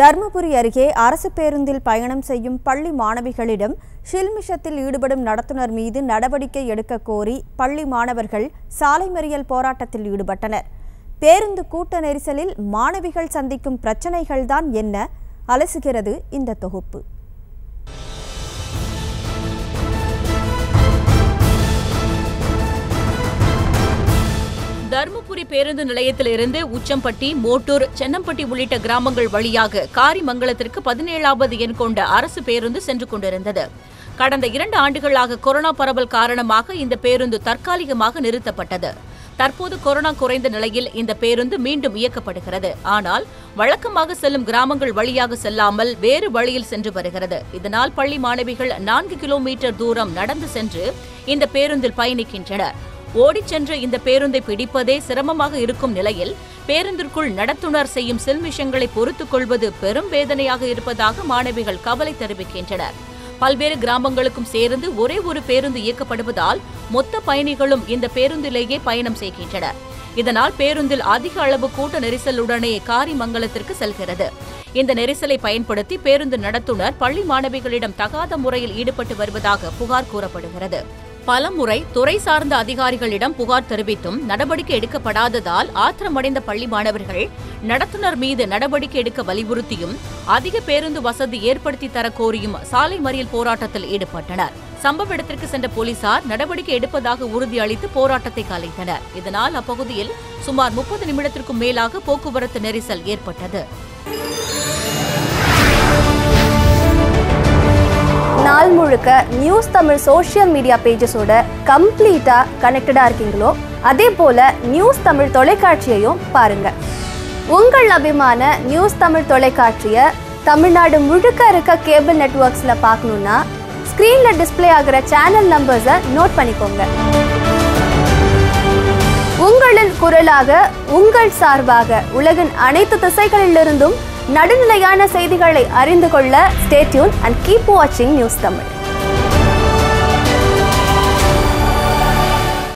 தருமபுரி அருகே அரசு பேருந்தில் பயணம் செய்யும் பள்ளி மாணவிகளிடம் ஷில்மிஷத்தில் ஈடுபடும் நடத்துனர் மீது நடவடிக்கை எடுக்க கோரி பள்ளி மாணவர்கள் சாலை மறியல் போராட்டத்தில் ஈடுபட்டனர் பேருந்து கூட்ட நெரிசலில் மாணவிகள் சந்திக்கும் பிரச்சனைகள்தான் என்ன அலசுகிறது இந்த தொகுப்பு தருமபுரி பேருந்து நிலையத்திலிருந்து உச்சம்பட்டி மோட்டூர் சென்னம்பட்டி உள்ளிட்ட கிராமங்கள் வழியாக காரிமங்கலத்திற்கு பதினேழாவது எண் கொண்ட அரசு பேருந்து சென்று கொண்டிருந்தது கடந்த இரண்டு ஆண்டுகளாக கொரோனா பரவல் காரணமாக இந்த பேருந்து தற்காலிகமாக நிறுத்தப்பட்டது தற்போது கொரோனா குறைந்த நிலையில் இந்த பேருந்து மீண்டும் இயக்கப்படுகிறது ஆனால் வழக்கமாக செல்லும் கிராமங்கள் வழியாக செல்லாமல் வேறு வழியில் சென்று வருகிறது இதனால் பள்ளி மாணவிகள் நான்கு கிலோமீட்டர் தூரம் நடந்து சென்று இந்த பேருந்தில் பயணிக்கின்றனர் ஓடிச் சென்ற இந்த பேருந்தை பிடிப்பதே சிரமமாக இருக்கும் நிலையில் பேருந்திற்குள் நடத்துனர் செய்யும் சில்மிஷங்களை பொறுத்துக் கொள்வது பெரும் வேதனையாக இருப்பதாக மாணவிகள் கவலை தெரிவிக்கின்றனர் பல்வேறு கிராமங்களுக்கும் சேர்ந்து ஒரே ஒரு பேருந்து இயக்கப்படுவதால் மொத்த பயணிகளும் இந்த பேருந்திலேயே பயணம் செய்கின்றனர் இதனால் பேருந்தில் அதிக அளவு கூட்ட நெரிசலுடனே காரிமங்கலத்திற்கு செல்கிறது இந்த நெரிசலை பயன்படுத்தி பேருந்து நடத்துனர் பள்ளி மாணவிகளிடம் தகாத முறையில் ஈடுபட்டு வருவதாக புகார் கூறப்படுகிறது பலமுறை துறை சார்ந்த அதிகாரிகளிடம் புகார் தெரிவித்தும் நடவடிக்கை எடுக்கப்படாததால் ஆத்திரமடைந்த பள்ளி மாணவர்கள் நடத்துனர் மீது நடவடிக்கை எடுக்க வலியுறுத்தியும் அதிக பேருந்து வசதி ஏற்படுத்தி தர கோரியும் சாலை மறியல் போராட்டத்தில் ஈடுபட்டனர் சம்பவ இடத்திற்கு சென்ற போலீசார் நடவடிக்கை எடுப்பதாக உறுதியளித்து போராட்டத்தை கலைத்தனர் இதனால் அப்பகுதியில் சுமார் முப்பது நிமிடத்திற்கும் மேலாக போக்குவரத்து நெரிசல் ஏற்பட்டது நாள் முழுக்க நியூஸ் தமிழ் சோஷியல் மீடியா பேஜஸோட கம்ப்ளீட்டாக கனெக்டடாக இருக்கீங்களோ அதே போல் நியூஸ் தமிழ் தொலைக்காட்சியையும் பாருங்க உங்கள் அபிமான நியூஸ் தமிழ் தொலைக்காட்சியை தமிழ்நாடு முழுக்க இருக்க கேபிள் நெட்வொர்க்ஸில் பார்க்கணுன்னா ஸ்க்ரீனில் டிஸ்ப்ளே ஆகிற சேனல் நம்பர்ஸை நோட் பண்ணிக்கோங்க உங்களின் குரலாக உங்கள் சார்பாக உலகின் அனைத்து திசைகளிலிருந்தும் நடுநிலையான செய்திகளை அறிந்து கொள்ள ஸ்டேட்யூன் அண்ட் கீப் வாட்சிங் நியூஸ் தமிழ்